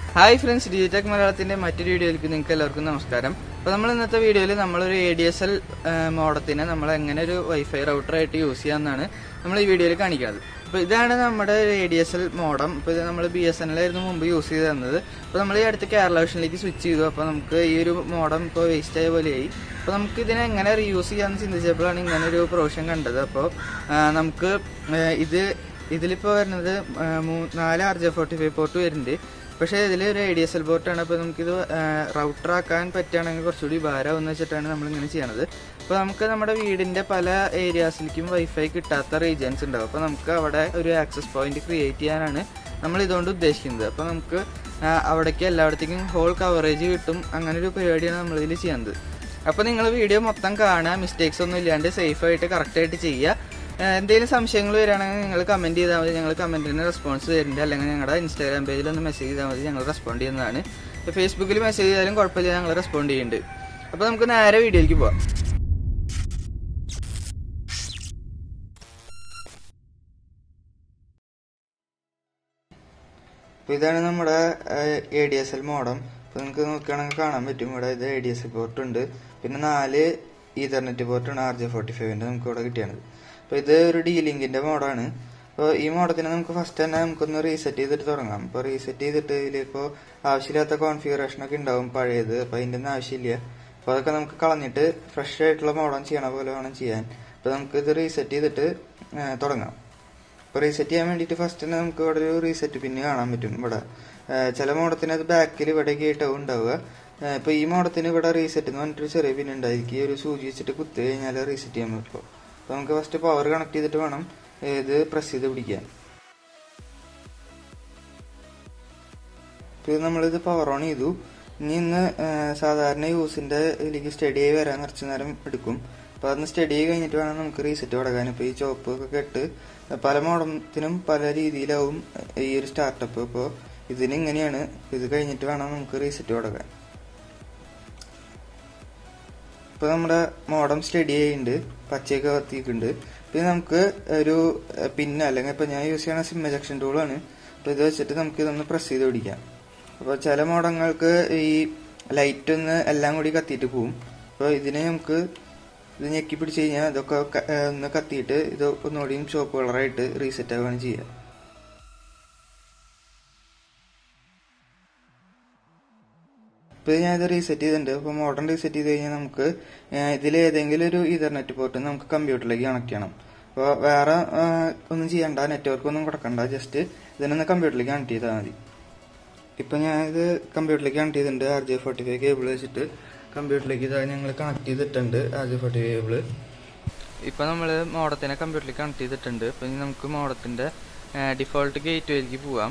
Hi friends Digitech മലയാളത്തിന്റെ മറ്റൊരു വീഡിയോയിലേക്ക് നിങ്ങൾക്ക് എല്ലാവർക്കും നമസ്കാരം അപ്പോൾ നമ്മൾ ഇന്നത്തെ വീഡിയോയിൽ നമ്മളൊരു എ ഡി എസ് എൽ മോഡത്തിനെ നമ്മൾ എങ്ങനെ ഒരു വൈഫൈ റൗട്ടറായിട്ട് യൂസ് ചെയ്യാമെന്നാണ് നമ്മൾ ഈ വീഡിയോയിൽ കാണിക്കുന്നത് അപ്പോൾ ഇതാണ് നമ്മുടെ A D S L modem ഇപ്പോൾ ഇത് നമ്മൾ ബി എസ് എൻ എൽ ആയിരുന്നു മുമ്പ് യൂസ് ചെയ്ത് തന്നത് അപ്പോൾ നമ്മൾ ഈ അടുത്ത് കേരള വിഷനിലേക്ക് സ്വിച്ച് ചെയ്തു അപ്പോൾ നമുക്ക് ഈ ഒരു മോഡം ഇപ്പോൾ വേസ്റ്റ് ആയ പോലെയായി അപ്പോൾ നമുക്ക് ഇതിനെ എങ്ങനെ റീയൂസ് ചെയ്യാമെന്ന് ചിന്തിച്ചപ്പോഴാണ് ഇങ്ങനെ ഒരു പ്രൊവിഷൻ കണ്ടത് അപ്പോൾ നമുക്ക് ആ, ഇത് ഇതിലിപ്പോൾ വരുന്നത് ആ, മൂ- നാല് R J forty five port വരുന്നുണ്ട് പക്ഷേ ഇതിൽ ഒരു ഐ ഡി എസ് എൽ പോർട്ടാണ് അപ്പോൾ നമുക്കിത് റൗട്ടർ ആക്കാൻ പറ്റുകയാണെങ്കിൽ കുറച്ചുകൂടി ഭാരമാവും എന്ന് വെച്ചിട്ടാണ് നമ്മളിങ്ങനെ ചെയ്യണത് അപ്പോൾ നമുക്ക് നമ്മുടെ വീടിൻ്റെ പല ഏരിയാസിലേക്കും വൈഫൈ കിട്ടാത്ത റീജിയൻസ് ഉണ്ടാവും അപ്പോൾ നമുക്ക് അവിടെ ഒരു ആക്സസ് പോയിന്റ് ക്രിയേറ്റ് ചെയ്യാനാണ് നമ്മൾ ഇതുകൊണ്ട് ഉദ്ദേശിക്കുന്നത് അപ്പോൾ നമുക്ക് ആ, അവിടേക്ക് എല്ലായിടത്തേക്കും ഹോൾ കവറേജ് കിട്ടും അങ്ങനെ ഒരു പരിപാടിയാണ് നമ്മളിതിൽ ചെയ്യുന്നത് അപ്പോൾ നിങ്ങൾ വീഡിയോ മൊത്തം കാണുക മിസ്റ്റേക്സ് ഒന്നും ഇല്ലാണ്ട് സേഫായിട്ട് കറക്റ്റായിട്ട് ചെയ്യുക ഏഹ് എന്തെങ്കിലും സംശയങ്ങൾ വരികയാണെങ്കിൽ നിങ്ങൾ കമൻറ്റ് ചെയ്താൽ മതി ഞങ്ങൾ കമൻറ്റിന് റെസ്പോൺസ് തരുന്നുണ്ട് അല്ലെങ്കിൽ ഞങ്ങളുടെ ഇൻസ്റ്റാഗ്രാം പേജിൽ ഒന്ന് മെസ്സേജ് ചെയ്താൽ മതി ഞങ്ങൾ റെസ്പോണ്ട് ചെയ്യുന്നതാണ് ഇപ്പോൾ ഫേസ്ബുക്കിൽ മെസ്സേജ് ചെയ്താലും കുഴപ്പമില്ല ഞങ്ങൾ റെസ്പോണ്ട് ചെയ്യുന്നുണ്ട് അപ്പോൾ നമുക്ക് നേരെ വീഡിയോയിലേക്ക് പോവാം അപ്പോൾ ഇതാണ് നമ്മുടെ A D S L modem ഇപ്പോൾ നിങ്ങൾക്ക് നോക്കുകയാണെങ്കിൽ കാണാൻ പറ്റും ഇവിടെ ഇത് A D S L port ഉണ്ട് പിന്നെ നാല് ഈതർനെറ്റ് പോർട്ടാണ് ആർ ജെ ഫോർട്ടി ഫൈവിൻ്റെ നമുക്ക് ഇവിടെ കിട്ടിയത് അപ്പോൾ ഇത് ഒരു ഡി ലിങ്കിൻ്റെ മോഡാണ് അപ്പോൾ ഈ മോഡത്തിന് നമുക്ക് ഫസ്റ്റ് തന്നെ നമുക്കൊന്ന് റീസെറ്റ് ചെയ്തിട്ട് തുടങ്ങാം അപ്പോൾ റീസെറ്റ് ചെയ്തിട്ട് ഇതിലിപ്പോൾ ആവശ്യമില്ലാത്ത കോൺഫിഗറേഷൻ ഒക്കെ ഉണ്ടാവും പഴയത് അപ്പോൾ അതിൻ്റെ ഒന്നും ആവശ്യമില്ല അപ്പോൾ അതൊക്കെ നമുക്ക് കളഞ്ഞിട്ട് ഫ്രഷ് ആയിട്ടുള്ള മോഡം ചെയ്യണ പോലെ വേണം ചെയ്യാൻ അപ്പോൾ നമുക്ക് ഇത് റീസെറ്റ് ചെയ്തിട്ട് ആ, തുടങ്ങാം ഇപ്പോൾ റീസെറ്റ് ചെയ്യാൻ വേണ്ടിയിട്ട് ഫസ്റ്റ് തന്നെ നമുക്ക് ഇവിടെ ഒരു റീസെറ്റ് പിന്നെ കാണാൻ പറ്റും ഇവിടെ ഏഹ് ചില മോഡത്തിന് അത് ബാക്കിൽ ഇവിടേക്ക് ആയിട്ടാവും ഉണ്ടാവുക ഏഹ് ഇപ്പോൾ ഈ മോഡത്തിന് ഇവിടെ റീസെറ്റ് എന്ന് പറഞ്ഞിട്ടൊരു ചെറിയ പിൻ ഉണ്ടായിരിക്കും ഈ ഒരു സൂചി വെച്ചിട്ട് കുത്തി കഴിഞ്ഞാൽ റീസെറ്റ് ചെയ്യാൻ പറ്റുള്ളൂ അപ്പോൾ നമുക്ക് ഫസ്റ്റ് പവർ കണക്ട് ചെയ്തിട്ട് വേണം ഇത് പ്രസ് ചെയ്ത് പിടിക്കാൻ ഇപ്പോൾ ഇത് നമ്മളിത് പവർ ഓൺ ചെയ്തു ഇനി ഇന്ന് ഏഹ് സാധാരണ യൂസിന്റെ ഇതിലേക്ക് സ്റ്റഡി ആയി വരാൻ കുറച്ച് നേരം എടുക്കും അപ്പോൾ അതൊന്ന് സ്റ്റഡി ആയി കഴിഞ്ഞിട്ട് വേണം നമുക്ക് റീസെറ്റ് തുടങ്ങാൻ ഇപ്പോൾ ഈ ചോപ്പ് ഒക്കെ ഇട്ട് പല മോഡത്തിനും പല രീതിയിലാവും ഈ ഒരു സ്റ്റാർട്ടപ്പ് ഇപ്പോൾ ഇതിന് ഇങ്ങനെയാണ് ഇത് കഴിഞ്ഞിട്ട് വേണം നമുക്ക് റീസെറ്റ് തുടങ്ങാൻ ഇപ്പോൾ നമ്മുടെ മോഡം സ്റ്റഡി ആയിട്ടുണ്ട് പച്ചയൊക്കെ കത്തിയിട്ടുണ്ട് പിന്നെ നമുക്ക് ഒരു പിന്നെ അല്ലെങ്കിൽ ഇപ്പോൾ ഞാൻ യൂസ് ചെയ്യണ സിം എജക്ഷൻ ടൂളാണ് അപ്പോൾ ഇത് വെച്ചിട്ട് നമുക്ക് ഇതൊന്ന് പ്രസ് ചെയ്ത് പിടിക്കാം അപ്പോൾ ചില മോഡങ്ങൾക്ക് ഈ ലൈറ്റ് ഒന്ന് എല്ലാം കൂടി കത്തിയിട്ട് പോവും അപ്പോൾ ഇതിനെ നമുക്ക് ഇത് ഞെക്കി പിടിച്ച് കഴിഞ്ഞാൽ ഇതൊക്കെ ക- ഏഹ് ഒന്ന് കത്തിയിട്ട് ഇത് ഒന്നുകൂടിയും ചുവപ്പ് കളറായിട്ട് റീസെറ്റ് ആവുകയാണ് ചെയ്യുക ഇപ്പോൾ ഞാൻ ഇത് റീസെറ്റ് ചെയ്തിട്ടുണ്ട് അപ്പോൾ മോഡേൺ റീസെറ്റ് ചെയ്ത് കഴിഞ്ഞാൽ നമുക്ക് ഇതിൽ ഏതെങ്കിലും ഒരു ഇതർനെറ്റ് പോർട്ട് നമുക്ക് കമ്പ്യൂട്ടറിലേക്ക് കണക്ട് ചെയ്യണം അപ്പോൾ വേറെ ആ, ഒന്നും ചെയ്യണ്ട നെറ്റ്വർക്ക് ഒന്നും കൊടുക്കണ്ട ജസ്റ്റ് ഇതിനൊന്ന് കമ്പ്യൂട്ടറിലേക്ക് കണക്ട് ചെയ്താൽ മതി ഇപ്പം ഞാൻ ഇത് കമ്പ്യൂട്ടറിലേക്ക് കണക്ട് ചെയ്തിട്ടുണ്ട് R J forty five cable വെച്ചിട്ട് കമ്പ്യൂട്ടറിലേക്ക് ഇതാ ഞങ്ങൾ കണക്ട് ചെയ്തിട്ടുണ്ട് R J forty five cable ഇപ്പം നമ്മൾ മോഡത്തിനെ കമ്പ്യൂട്ടറിലേക്ക് കണക്ട് ചെയ്തിട്ടുണ്ട് ഇപ്പം ഇനി നമുക്ക് മോഡത്തിൻ്റെ ഡിഫോൾട്ട് ഗേറ്റ് വേയിലേക്ക് പോവാം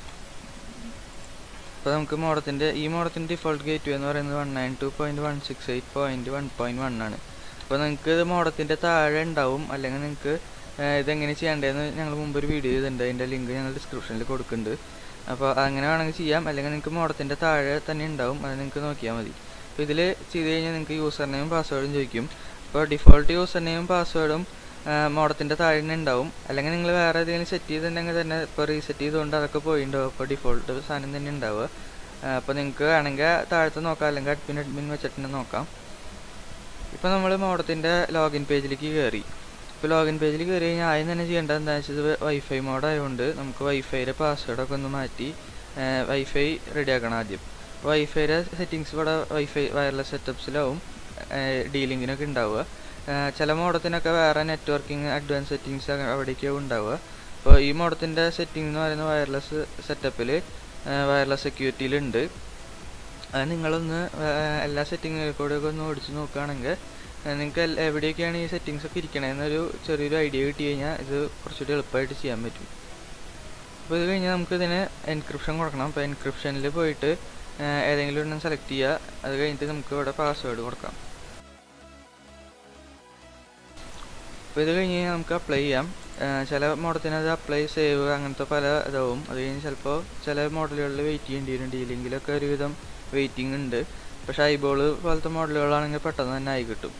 അപ്പോൾ നമുക്ക് മോഡത്തിൻ്റെ ഈ മോഡത്തിൻ്റെ ഡിഫോൾട്ട് ഗേറ്റ് വേ എന്ന് പറയുന്നത് one nine two point one six eight point one point one ആണ് അപ്പോൾ നിങ്ങൾക്ക് ഇത് മോഡത്തിൻ്റെ താഴെ ഉണ്ടാവും അല്ലെങ്കിൽ നിങ്ങൾക്ക് ഇതെങ്ങനെ ചെയ്യേണ്ടതെന്ന് ഞങ്ങൾ മുമ്പ് ഒരു വീഡിയോ ചെയ്തിട്ടുണ്ട് അതിൻ്റെ ലിങ്ക് ഞങ്ങൾ ഡിസ്ക്രിപ്ഷനിൽ കൊടുക്കുന്നുണ്ട് അപ്പോൾ അങ്ങനെ വേണമെങ്കിൽ ചെയ്യാം അല്ലെങ്കിൽ നിങ്ങൾക്ക് മോഡത്തിൻ്റെ താഴെ തന്നെ ഉണ്ടാവും അത് നിങ്ങൾക്ക് നോക്കിയാൽ മതി അപ്പോൾ ഇതിൽ ചെയ്ത് കഴിഞ്ഞാൽ നിങ്ങൾക്ക് യൂസർ നെയിം പാസ്വേഡും ചോദിക്കും അപ്പോൾ ഡിഫോൾട്ട് യൂസർ നെയിം പാസ്വേഡും മോഡത്തിൻ്റെ താഴെ തന്നെ ഉണ്ടാവും അല്ലെങ്കിൽ നിങ്ങൾ വേറെ ഏതെങ്കിലും സെറ്റ് ചെയ്തിട്ടുണ്ടെങ്കിൽ തന്നെ ഇപ്പോൾ റീസെറ്റ് ചെയ്തുകൊണ്ട് അതൊക്കെ പോയിട്ടുണ്ടാവും അപ്പോൾ ഡിഫോൾട്ട് സാധനം തന്നെ ഉണ്ടാവുക അപ്പോൾ നിങ്ങൾക്ക് വേണമെങ്കിൽ താഴത്തെ നോക്കാം അല്ലെങ്കിൽ അഡ്മിൻ അഡ്മിൻ വെച്ചിട്ട് തന്നെ നോക്കാം ഇപ്പോൾ നമ്മൾ മോഡത്തിൻ്റെ ലോഗിൻ പേജിലേക്ക് കയറി ഇപ്പോൾ ലോഗിൻ പേജിൽ കയറി കഴിഞ്ഞാൽ ആദ്യം തന്നെ ചെയ്യേണ്ടത് എന്താണെന്ന് വെച്ചാൽ വൈഫൈ മോഡ് ആയതുകൊണ്ട് നമുക്ക് വൈഫൈയുടെ പാസ്വേഡൊക്കെ ഒന്ന് മാറ്റി വൈഫൈ റെഡി ആക്കണം ആദ്യം വൈഫൈയുടെ സെറ്റിങ്സ് ഇവിടെ വൈഫൈ വയർലെസ് സെറ്റപ്സിലാവും ഡീലിങ്ങിനൊക്കെ ഉണ്ടാവുക ഏഹ് ചില മോഡത്തിനൊക്കെ വേറെ നെറ്റ്വർക്കിംഗ് അഡ്വാൻസ് സെറ്റിങ്സ് അവിടേക്കാവും ഉണ്ടാവുക അപ്പോൾ ഈ മോഡത്തിൻ്റെ സെറ്റിംഗ് എന്ന് പറയുന്ന വയർലെസ് സെറ്റപ്പിൽ വയർലെസ് സെക്യൂരിറ്റിയിലുണ്ട് അത് നിങ്ങളൊന്ന് ഏഹ് എല്ലാ സെറ്റിങ്ങുകൾ കൂടെ ഒക്കെ ഒന്ന് ഓടിച്ച് നോക്കുകയാണെങ്കിൽ നിങ്ങൾക്ക് എവിടെയൊക്കെയാണ് ഈ സെറ്റിങ്സ് ഒക്കെ ഇരിക്കണതെന്നൊരു ചെറിയൊരു ഐഡിയ കിട്ടി കഴിഞ്ഞാൽ ഇത് കുറച്ചുകൂടി എളുപ്പമായിട്ട് ചെയ്യാൻ പറ്റും അപ്പോൾ ഇത് കഴിഞ്ഞാൽ നമുക്ക് ഇതിന് എൻക്രിപ്ഷൻ കൊടുക്കണം അപ്പോൾ എൻക്രിപ്ഷനിൽ പോയിട്ട് ഏഹ് ഏതെങ്കിലും ഒരെണ്ണം സെലക്ട് ചെയ്യുക അത് കഴിഞ്ഞിട്ട് നമുക്ക് ഇവിടെ പാസ്വേഡ് കൊടുക്കാം അപ്പോൾ ഇത് കഴിഞ്ഞ് കഴിഞ്ഞാൽ നമുക്ക് അപ്ലൈ ചെയ്യാം ഏഹ് ചില മോഡത്തിന് അത് അപ്ലൈ സേവ് അങ്ങനത്തെ പല ഇതാവും അത് കഴിഞ്ഞ് ചിലപ്പോൾ ചില മോഡലുകളിൽ വെയിറ്റ് ചെയ്യേണ്ടി വരും ഡീലിങ്ങിലൊക്കെ ഒരുവിധം വെയിറ്റിംഗ് ഉണ്ട് പക്ഷേ ഐബോൾ പോലത്തെ മോഡലുകളാണെങ്കിൽ പെട്ടെന്ന് തന്നെ ആയി കിട്ടും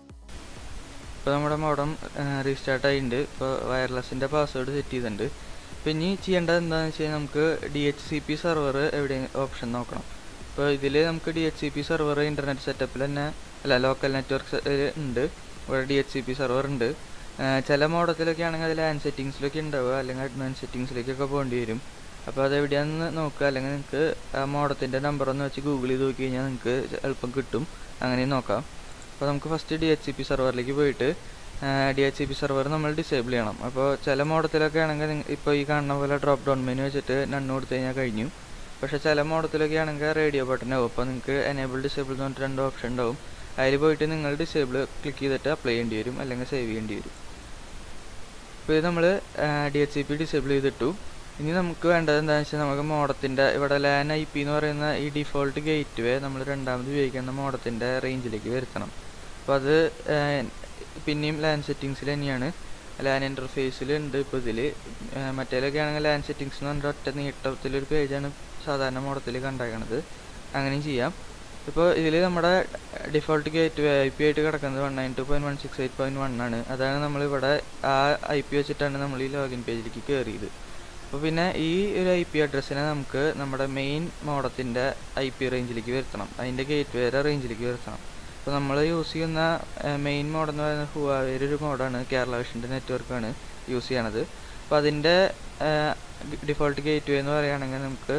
ഇപ്പോൾ നമ്മുടെ മോഡം റീസ്റ്റാർട്ട് ആയിട്ടുണ്ട് ഇപ്പോൾ വയർലെസ്സിൻ്റെ പാസ്വേഡ് സെറ്റ് ചെയ്തിട്ടുണ്ട് അപ്പോൾ ഇനി ചെയ്യേണ്ടത് എന്താണെന്ന് വെച്ച് കഴിഞ്ഞാൽ നമുക്ക് D H C P server എവിടെ ഓപ്ഷൻ നോക്കണം ഇപ്പോൾ ഇതിൽ നമുക്ക് D H C P server internet സെറ്റപ്പിൽ തന്നെ അല്ല ലോക്കൽ നെറ്റ്വർക്ക് ഉണ്ട് ഇവിടെ D H C P server ഉണ്ട് ചില മോഡത്തിലൊക്കെ ആണെങ്കിൽ അതിൽ ഹാൻഡ് സെറ്റിങ്സിലൊക്കെ ഉണ്ടാവുക അല്ലെങ്കിൽ അഡ്വാൻസ് സെറ്റിങ്സിലേക്കൊക്കെ പോകേണ്ടി വരും അപ്പോൾ അത് എവിടെയാണെന്ന് നോക്കുക അല്ലെങ്കിൽ നിങ്ങൾക്ക് ആ മോഡത്തിൻ്റെ നമ്പർ ഒന്ന് വെച്ച് ഗൂഗിൾ ചെയ്ത് നോക്കി കഴിഞ്ഞാൽ നിങ്ങൾക്ക് എളുപ്പം കിട്ടും അങ്ങനെയും നോക്കാം അപ്പോൾ നമുക്ക് first D H C P സെർവറിലേക്ക് പോയിട്ട് D H C P server നമ്മൾ ഡിസേബിൾ ചെയ്യണം അപ്പോൾ ചില മോഡത്തിലൊക്കെ ആണെങ്കിൽ ഇപ്പോൾ ഈ കാണുന്ന പോലെ ഡ്രോപ്പ് ഡൗൺ മെനു വെച്ചിട്ട് നണ്ണ് കൊടുത്തു കഴിഞ്ഞാൽ കഴിഞ്ഞു പക്ഷേ ചില മോഡത്തിലൊക്കെ ആണെങ്കിൽ റേഡിയോ ബട്ടൺ ആവും അപ്പോൾ നിങ്ങൾക്ക് എനേബിൾ ഡിസേബിൾ എന്ന് പറഞ്ഞിട്ട് രണ്ട് ഓപ്ഷൻ ഉണ്ടാവും അതിൽ പോയിട്ട് നിങ്ങൾ ഡിസേബിൾ ക്ലിക്ക് ചെയ്തിട്ട് അപ്ലൈ ചെയ്യേണ്ടി വരും അല്ലെങ്കിൽ സേവ് ചെയ്യേണ്ടി വരും ഇപ്പോൾ ഇത് നമ്മൾ D H C P disable ചെയ്തിട്ടു ഇനി നമുക്ക് വേണ്ടത് എന്താണെന്ന് വെച്ചാൽ നമുക്ക് മോഡത്തിൻ്റെ ഇവിടെ ലാൻ ഐ പി എന്ന് പറയുന്ന ഈ ഡിഫോൾട്ട് ഗേറ്റ് വേ നമ്മൾ രണ്ടാമത് ഉപയോഗിക്കുന്ന മോഡത്തിൻ്റെ റേഞ്ചിലേക്ക് വരുത്തണം അപ്പോൾ അത് പിന്നെയും ലാൻ സെറ്റിങ്സിൽ തന്നെയാണ് ലാൻ ഇൻ്റർഫേസിൽ ഉണ്ട് ഇപ്പോൾ ഇതിൽ മറ്റേലൊക്കെ ആണെങ്കിൽ ലാൻ സെറ്റിങ്സ് എന്ന് പറഞ്ഞിട്ട് ഒറ്റ നീട്ടത്തിലൊരു പേജാണ് സാധാരണ മോഡത്തിൽ കണ്ടാക്കണത് അങ്ങനെയും ചെയ്യാം ഇപ്പോൾ ഇതിൽ നമ്മുടെ default gateway I P ആയിട്ട് കിടക്കുന്നത് one nine two point one six eight point one ആണ് അതാണ് നമ്മളിവിടെ ആ ഐ പി വെച്ചിട്ടാണ് നമ്മൾ ഈ ലോഗിൻ പേജിലേക്ക് കയറിയത് അപ്പോൾ പിന്നെ ഈ ഒരു ഐ പി അഡ്രസ്സിനെ നമുക്ക് നമ്മുടെ മെയിൻ മോഡത്തിൻ്റെ ഐ പി റേഞ്ചിലേക്ക് വരുത്തണം അതിൻ്റെ ഗേറ്റ് വേറെ റേഞ്ചിലേക്ക് വരുത്തണം അപ്പോൾ നമ്മൾ യൂസ് ചെയ്യുന്ന മെയിൻ മോഡ് എന്ന് പറയുന്നത് ഹുവാവേര് ഒരു മോഡാണ് കേരള വിഷൻ്റെ നെറ്റ്വർക്കാണ് യൂസ് ചെയ്യണത് അപ്പോൾ അതിൻ്റെ ഡിഫോൾട്ട് ഗേറ്റ് വേ എന്ന് പറയുകയാണെങ്കിൽ നമുക്ക്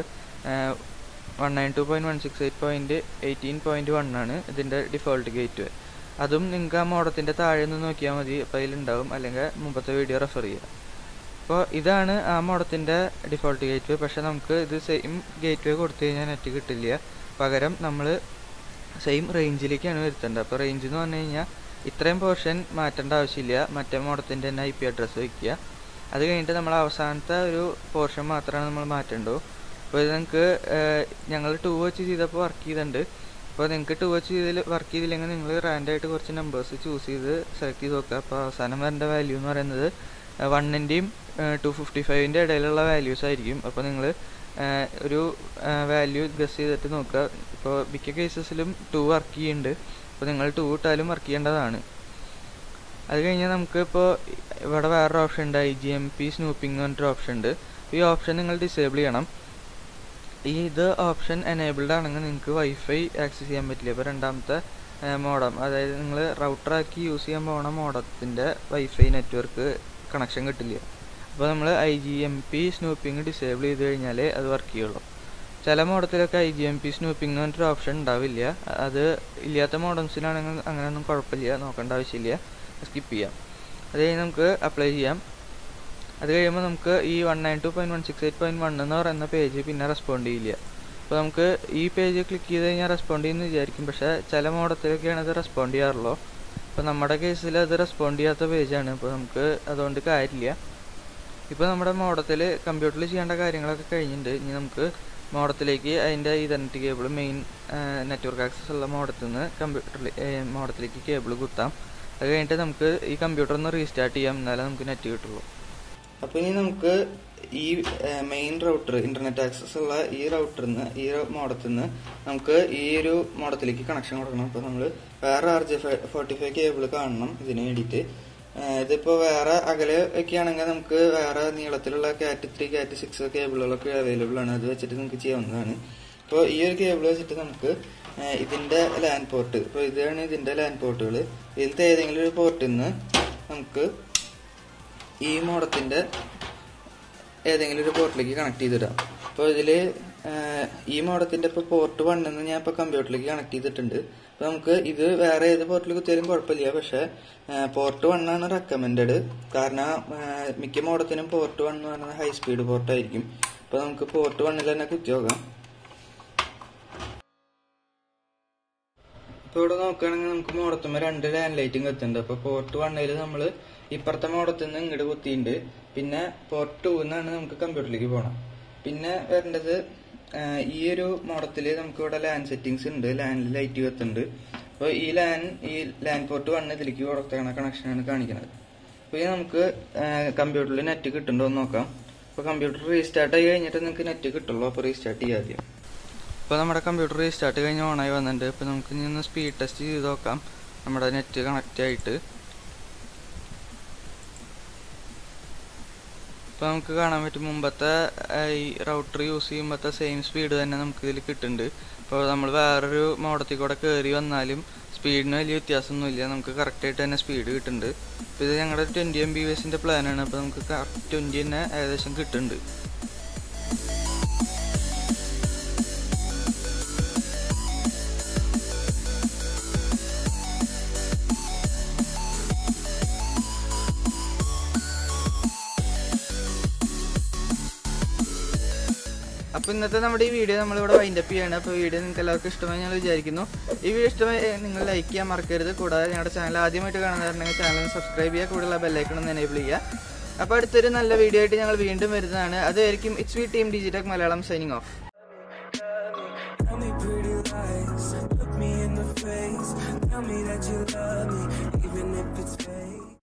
one nine two point one six eight point eighteen point one ആണ് ഇതിൻ്റെ ഡിഫോൾട്ട് ഗേറ്റ് വേ അതും നിങ്ങൾക്ക് ആ മോഡത്തിൻ്റെ താഴെ നിന്ന് നോക്കിയാൽ മതി അപ്പോൾ അതിലുണ്ടാവും അല്ലെങ്കിൽ മുമ്പത്തെ വീഡിയോ റെഫർ ചെയ്യുക അപ്പോൾ ഇതാണ് ആ മോഡത്തിൻ്റെ ഡിഫോൾട്ട് ഗേറ്റ് വേ പക്ഷേ നമുക്ക് ഇത് സെയിം ഗേറ്റ് വേ കൊടുത്തു കഴിഞ്ഞാൽ നെറ്റ് കിട്ടില്ല പകരം നമ്മൾ സെയിം റേഞ്ചിലേക്കാണ് വരുത്തേണ്ടത് അപ്പോൾ റേഞ്ച് എന്ന് പറഞ്ഞു കഴിഞ്ഞാൽ ഇത്രയും പോർഷൻ മാറ്റേണ്ട ആവശ്യമില്ല മറ്റേ മോഡത്തിൻ്റെ തന്നെ ഐ പി അഡ്രസ്സ് വയ്ക്കുക അത് കഴിഞ്ഞിട്ട് നമ്മൾ അവസാനത്തെ ഒരു പോർഷൻ മാത്രമാണ് നമ്മൾ മാറ്റേണ്ടൂ അപ്പോൾ ഇത് നിങ്ങൾക്ക് ഞങ്ങൾ ടു വെച്ച് ചെയ്തപ്പോൾ വർക്ക് ചെയ്തിട്ടുണ്ട് അപ്പോൾ നിങ്ങൾക്ക് ടു വെച്ച് ചെയ്തിൽ വർക്ക് ചെയ്തില്ലെങ്കിൽ നിങ്ങൾ റാൻഡായിട്ട് കുറച്ച് നമ്പേഴ്സ് ചൂസ് ചെയ്ത് സെലക്ട് ചെയ്ത് നോക്കുക അപ്പോൾ അവസാനം വരേണ്ട വാല്യൂ എന്ന് പറയുന്നത് വണ്ണിൻ്റെയും ടു ഫിഫ്റ്റി ഫൈവിൻ്റെ ഇടയിലുള്ള വാല്യൂസ് ആയിരിക്കും അപ്പോൾ നിങ്ങൾ ഒരു വാല്യൂ ഗസ് ചെയ്തിട്ട് നോക്കുക ഇപ്പോൾ മിക്ക കേസസിലും ടു വർക്ക് ചെയ്യുന്നുണ്ട് അപ്പോൾ നിങ്ങൾ ടു ഇട്ടാലും വർക്ക് ചെയ്യേണ്ടതാണ് അത് കഴിഞ്ഞാൽ നമുക്ക് ഇപ്പോൾ ഇവിടെ വേറൊരു ഓപ്ഷൻ ഉണ്ട് I G M P snooping എന്ന് പറഞ്ഞിട്ടൊരു ഓപ്ഷൻ ഉണ്ട് ഈ ഓപ്ഷൻ നിങ്ങൾ ഡിസേബിൾ ചെയ്യണം ഈ ഇത് ഓപ്ഷൻ എനേബിൾഡ് ആണെങ്കിൽ നിങ്ങൾക്ക് വൈഫൈ ആക്സസ് ചെയ്യാൻ പറ്റില്ല ഇപ്പോൾ രണ്ടാമത്തെ മോഡം അതായത് നിങ്ങൾ റൗട്ടറാക്കി യൂസ് ചെയ്യാൻ പോകുന്ന മോഡത്തിൻ്റെ വൈഫൈ നെറ്റ്വർക്ക് കണക്ഷൻ കിട്ടില്ല അപ്പോൾ നമ്മൾ I G M P snooping disable ചെയ്ത് കഴിഞ്ഞാൽ അത് വർക്ക് ചെയ്യുള്ളൂ ചില മോഡത്തിലൊക്കെ I G M P snooping എന്ന് പറഞ്ഞിട്ടൊരു ഓപ്ഷൻ ഉണ്ടാവില്ല അത് ഇല്ലാത്ത മോഡംസിനാണെങ്കിൽ അങ്ങനെയൊന്നും കുഴപ്പമില്ല നോക്കേണ്ട ആവശ്യമില്ല സ്കിപ്പ് ചെയ്യാം അത് കഴിഞ്ഞ് നമുക്ക് അപ്ലൈ ചെയ്യാം അത് കഴിയുമ്പോൾ നമുക്ക് ഈ one nine two point one six eight point one എന്ന് പറയുന്ന പേജ് പിന്നെ റെസ്പോണ്ട് ചെയ്യില്ല അപ്പോൾ നമുക്ക് ഈ പേജ് ക്ലിക്ക് ചെയ്ത് കഴിഞ്ഞാൽ റെസ്പോണ്ട് ചെയ്യുമെന്ന് വിചാരിക്കും പക്ഷേ ചില മോഡത്തിലൊക്കെയാണ് അത് റെസ്പോണ്ട് ചെയ്യാറുള്ളൂ അപ്പോൾ നമ്മുടെ കേസിൽ അത് റെസ്പോണ്ട് ചെയ്യാത്ത പേജാണ് അപ്പോൾ നമുക്ക് അതുകൊണ്ട് കാര്യമില്ല ഇപ്പോൾ നമ്മുടെ മോഡത്തിൽ കമ്പ്യൂട്ടറിൽ ചെയ്യേണ്ട കാര്യങ്ങളൊക്കെ കഴിഞ്ഞിട്ടുണ്ട് ഇനി നമുക്ക് മോഡത്തിലേക്ക് അതിൻ്റെ ethernet cable main network access ഉള്ള മോഡത്തിൽ നിന്ന് കമ്പ്യൂട്ടറിൽ മോഡത്തിലേക്ക് കേബിൾ കുത്താം അത് കഴിഞ്ഞിട്ട് നമുക്ക് ഈ കമ്പ്യൂട്ടർ ഒന്ന് റീസ്റ്റാർട്ട് ചെയ്യാം എന്നാലേ നമുക്ക് നെറ്റ് കിട്ടുള്ളൂ അപ്പോൾ ഇനി നമുക്ക് ഈ മെയിൻ റൗട്ടർ ഇന്റർനെറ്റ് ആക്സസ് ഉള്ള ഈ റൗട്ടറിൽ നിന്ന് ഈ മോഡത്തിൽ നിന്ന് നമുക്ക് ഈ ഒരു മോഡത്തിലേക്ക് കണക്ഷൻ കൊടുക്കണം അപ്പോൾ നമ്മൾ വേറെ R J forty five cable കാണണം ഇതിന് വേണ്ടിയിട്ട് ഇതിപ്പോൾ വേറെ അകലെ ഒക്കെ ആണെങ്കിൽ നമുക്ക് വേറെ നീളത്തിലുള്ള കാറ്റ് ത്രീ കാറ്റ് സിക്സ് കേബിളുകളൊക്കെ അവൈലബിൾ ആണ് അത് വെച്ചിട്ട് നമുക്ക് ചെയ്യാവുന്നതാണ് അപ്പോൾ ഈ ഒരു കേബിൾ വെച്ചിട്ട് നമുക്ക് ഇതിന്റെ ലാൻഡ് പോർട്ട് ഇപ്പോൾ ഇതാണ് ഇതിന്റെ ലാൻഡ് പോർട്ടുകൾ ഇതിലത്തെ ഏതെങ്കിലും ഒരു പോർട്ടിൽ നിന്ന് നമുക്ക് ഈ മോഡത്തിന്റെ ഏതെങ്കിലും ഒരു പോർട്ടിലേക്ക് കണക്ട് ചെയ്തിടാം അപ്പോൾ ഇതിൽ ഈ മോഡത്തിന്റെ ഇപ്പോൾ പോർട്ട് വണ്ണെന്ന് ഞാൻ ഇപ്പോൾ കമ്പ്യൂട്ടറിലേക്ക് കണക്ട് ചെയ്തിട്ടുണ്ട് അപ്പോൾ നമുക്ക് ഇത് വേറെ ഏത് പോർട്ടിൽ കുത്തിയാലും കുഴപ്പമില്ല പക്ഷേ പോർട്ട് വൺ ആണ് റെക്കമെൻഡഡ് കാരണം മിക്ക മോഡത്തിനും പോർട്ട് വൺ എന്ന് പറയുന്നത് ഹൈ സ്പീഡ് പോർട്ടായിരിക്കും അപ്പോൾ നമുക്ക് പോർട്ട് വണ്ണിൽ തന്നെ കുത്തി നോക്കാം ഇപ്പോൾ ഇവിടെ നോക്കുകയാണെങ്കിൽ നമുക്ക് മോഡത്തുമ്പോൾ രണ്ട് ലാൻഡ് ലൈറ്റും കത്തുന്നുണ്ട് അപ്പോൾ പോർട്ട് വണ്ണിൽ നമ്മൾ ഇപ്പുറത്തെ മോഡത്തിൽ നിന്ന് ഇങ്ങോട്ട് കുത്തിയിട്ടുണ്ട് പിന്നെ പോർട്ട് ടു നിന്നാണ് നമുക്ക് കമ്പ്യൂട്ടറിലേക്ക് പോകണം പിന്നെ വരേണ്ടത് ഈ ഒരു മോഡത്തിൽ നമുക്ക് ഇവിടെ ലാൻ സെറ്റിങ്സ് ഉണ്ട് ലാനിൽ ലൈറ്റ് കത്തുന്നുണ്ട് അപ്പോൾ ഈ ലാൻ ഈ ലാൻ പോർട്ട് വണ്ണ് ഇതിലേക്ക് കൊടുത്തേക്കണ കണക്ഷനാണ് കാണിക്കുന്നത് അപ്പോൾ ഈ നമുക്ക് കമ്പ്യൂട്ടറിൽ നെറ്റ് കിട്ടുന്നുണ്ടോ എന്ന് നോക്കാം അപ്പോൾ കമ്പ്യൂട്ടർ റീസ്റ്റാർട്ട് ആയി കഴിഞ്ഞിട്ട് നിങ്ങൾക്ക് നെറ്റ് കിട്ടുള്ളൂ അപ്പോൾ റീസ്റ്റാർട്ട് ചെയ്യാം ആദ്യം ഇപ്പോൾ നമ്മുടെ കമ്പ്യൂട്ടർ റീസ്റ്റാർട്ട് കഴിഞ്ഞ് ഓണായി വന്നിട്ടുണ്ട് ഇപ്പോൾ നമുക്ക് ഇനി ഒന്ന് സ്പീഡ് ടെസ്റ്റ് ചെയ്ത് നോക്കാം നമ്മുടെ നെറ്റ് കണക്റ്റ് ആയിട്ട് ഇപ്പോൾ നമുക്ക് കാണാൻ പറ്റും മുമ്പത്തെ ആ, ഈ റൗട്ടർ യൂസ് ചെയ്യുമ്പോഴത്തെ സെയിം സ്പീഡ് തന്നെ നമുക്ക് ഇതിൽ കിട്ടുന്നുണ്ട് ഇപ്പോൾ നമ്മൾ വേറൊരു മോഡത്തിൽ കൂടെ കയറി വന്നാലും സ്പീഡിന് വലിയ വ്യത്യാസമൊന്നുമില്ല നമുക്ക് കറക്റ്റായിട്ട് തന്നെ സ്പീഡ് കിട്ടുന്നുണ്ട് ഇപ്പോൾ ഇത് ഞങ്ങളുടെ ട്വൻറ്റി എം ബി എസിൻ്റെ പ്ലാനാണ് അപ്പോൾ നമുക്ക് കറക്റ്റ് ട്വൻറ്റി തന്നെ ഏകദേശം കിട്ടുന്നുണ്ട് അപ്പോൾ ഇന്നത്തെ നമ്മുടെ ഈ വീഡിയോ നമ്മളിവിടെ വൈൻഡപ്പ് ചെയ്യാണ് അപ്പോൾ വീഡിയോ നിങ്ങൾക്ക് എല്ലാവർക്കും ഇഷ്ടമായി ഞാൻ വിചാരിക്കുന്നു ഈ വീഡിയോ ഇഷ്ടമായി ഏ, നിങ്ങൾ ലൈക്ക് ചെയ്യാൻ മറക്കരുത് കൂടാതെ ഞങ്ങളുടെ ചാനൽ ആദ്യമായിട്ട് കാണുന്നവരുണ്ടെങ്കിൽ ചാനൽ സബ്സ്ക്രൈബ് ചെയ്യുക കൂടുതലുള്ള ബെല്ലൈക്കൺ ഒന്ന് എനേബിൾ ചെയ്യുക അപ്പോൾ അടുത്തൊരു നല്ല വീഡിയോ ആയിട്ട് ഞങ്ങൾ വീണ്ടും വരുന്നതാണ് അതുമായിരിക്കും it's we team Digitech Malayalam signing off Tell me pretty lies, look me in the face. Tell me that you